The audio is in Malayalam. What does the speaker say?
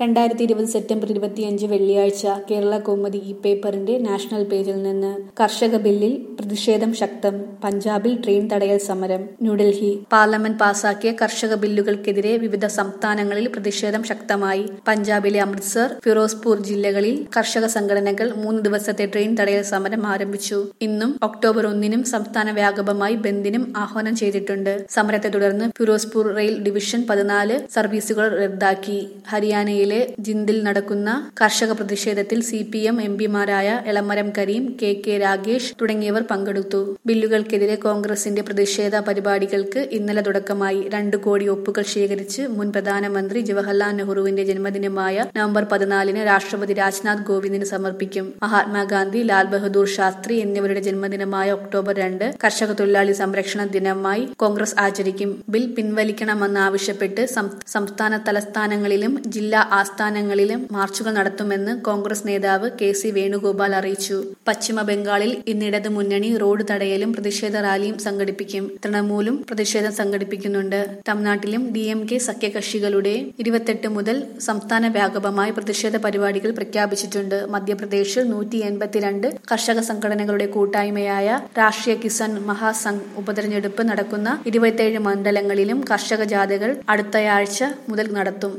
രണ്ടായിരത്തി ഇരുപത് സെപ്റ്റംബർ ഇരുപത്തിയഞ്ച് വെള്ളിയാഴ്ച കേരള കൗമുദി ഈ പേപ്പറിന്റെ നാഷണൽ പേജിൽ നിന്ന് കർഷക ബില്ലിൽ പ്രതിഷേധം ശക്തം പഞ്ചാബിൽ ട്രെയിൻ തടയൽ സമരം ന്യൂഡൽഹി പാർലമെന്റ് പാസാക്കിയ കർഷക ബില്ലുകൾക്കെതിരെ വിവിധ സംസ്ഥാനങ്ങളിൽ പ്രതിഷേധം ശക്തമായി പഞ്ചാബിലെ അമൃത്സർ ഫിറോസ്പൂർ ജില്ലകളിൽ കർഷക സംഘടനകൾ മൂന്ന് ദിവസത്തെ ട്രെയിൻ തടയൽ സമരം ആരംഭിച്ചു ഇന്നും ഒക്ടോബർ ഒന്നിനും സംസ്ഥാന വ്യാപകമായി ബന്ദിനും ആഹ്വാനം ചെയ്തിട്ടുണ്ട് സമരത്തെ തുടർന്ന് ഫിറോസ്പൂർ റെയിൽ ഡിവിഷൻ പതിനാല് സർവീസുകൾ റദ്ദാക്കി ഹരിയാനയിലെ ജിന്ദിൽ നടക്കുന്ന കർഷക പ്രതിഷേധത്തിൽ സി പി എം എം പിമാരായ എളമരം കരീം കെ കെ രാഗേഷ് തുടങ്ങിയവർ പങ്കെടുത്തു ബില്ലുകൾക്കെതിരെ കോൺഗ്രസിന്റെ പ്രതിഷേധ പരിപാടികൾക്ക് ഇന്നലെ തുടക്കമായി രണ്ടു കോടി ഒപ്പുകൾ ശേഖരിച്ച് മുൻ പ്രധാനമന്ത്രി ജവഹർലാൽ നെഹ്റുവിന്റെ ജന്മദിനമായ നവംബർ പതിനാലിന് രാഷ്ട്രപതി രാജ്നാഥ് കോവിന്ദിന് സമർപ്പിക്കും മഹാത്മാഗാന്ധി ലാൽ ബഹദൂർ ശാസ്ത്രി എന്നിവരുടെ ജന്മദിനമായ ഒക്ടോബർ രണ്ട് കർഷക തൊഴിലാളി സംരക്ഷണ ദിനമായി കോൺഗ്രസ് ആചരിക്കും ബിൽ പിൻവലിക്കണമെന്നാവശ്യപ്പെട്ട് സംസ്ഥാന തലസ്ഥാനങ്ങളിലും ജില്ലാ ആസ്ഥാനങ്ങളിലും മാർച്ചുകൾ നടത്തുമെന്ന് കോൺഗ്രസ് നേതാവ് കെ സി വേണുഗോപാൽ അറിയിച്ചു പശ്ചിമ ബംഗാളിൽ ഇന്നിടത് മുന്നണി റോഡ് തടയലും പ്രതിഷേധ റാലിയും സംഘടിപ്പിക്കും തൃണമൂലും പ്രതിഷേധം സംഘടിപ്പിക്കുന്നുണ്ട് തമിഴ്നാട്ടിലും ഡി എം കെ സഖ്യകക്ഷികളുടെ ഇരുപത്തെട്ട് മുതൽ സംസ്ഥാന വ്യാപകമായി പ്രതിഷേധ പരിപാടികൾ പ്രഖ്യാപിച്ചിട്ടുണ്ട് മധ്യപ്രദേശിൽ നൂറ്റി എൺപത്തിരണ്ട് കർഷക സംഘടനകളുടെ കൂട്ടായ്മയായ രാഷ്ട്രീയ കിസാൻ മഹാസംഘ് ഉപതെരഞ്ഞെടുപ്പ് നടക്കുന്ന ഇരുപത്തിയേഴ് മണ്ഡലങ്ങളിലും കർഷക ജാഥകൾ അടുത്തയാഴ്ച മുതൽ നടത്തും